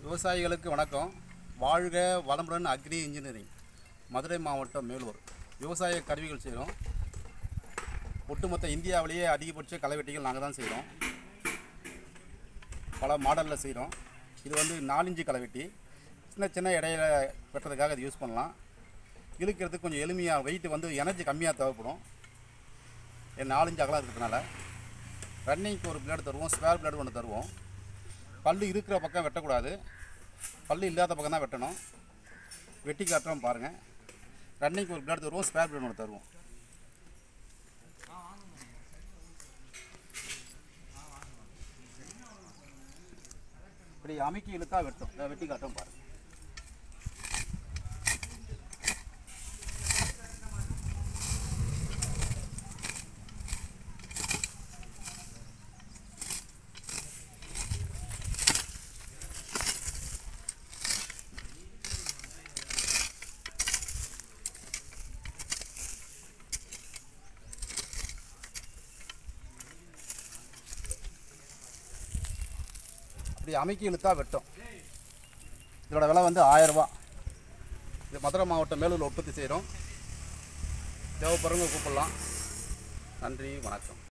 விவசாயிகளுக்கு வணக்கம் வாழ்க வளமுடன் அக்ரி இன்ஜினியரிங் மதுரை மாவட்டம் மேலூர் விவசாய கருவிகள் செய்கிறோம் ஒட்டுமொத்த இந்தியாவிலேயே அதிகபட்ச களைவெட்டிகள் நாங்கள் தான் செய்கிறோம் பல மாடலில் செய்கிறோம் இது வந்து நாலஞ்சு களைவெட்டி சின்ன சின்ன இடையில வெட்டுறதுக்காக இது யூஸ் பண்ணலாம் இழுக்கிறதுக்கு கொஞ்சம் எளிமையாக வெயிட் வந்து எனர்ஜி கம்மியாக தேவைப்படும் இது நாலஞ்சு அகலம் இருக்கிறதுனால ரன்னிங்க்கு ஒரு பிளேடு தருவோம் ஸ்பேர் பிளேடு ஒன்று தருவோம் பல்லு இருக்கிற பக்கம் வெட்டக்கூடாது பல்லு இல்லாத பக்கம் தான் வெட்டணும் வெட்டி காட்டுறோம் பாருங்கள் ரன்னிங்க்கு ஒரு பிளேடு தருவோம் ஸ்பேர் பிளேடு ஒன்று தருவோம் இப்படி அமுக்கி இழுத்தா வெட்டும் இதை வெட்டி காட்டுறோம் பாருங்கள் இப்படி அமுக்கி இழுத்தா வெட்டும் இதோட விலை வந்து ஆயரூபா இது மதுரை மாவட்டம் மேலூரில் உற்பத்தி செய்கிறோம் தேவைப்படுறவங்க கூப்பிடலாம் நன்றி வணக்கம்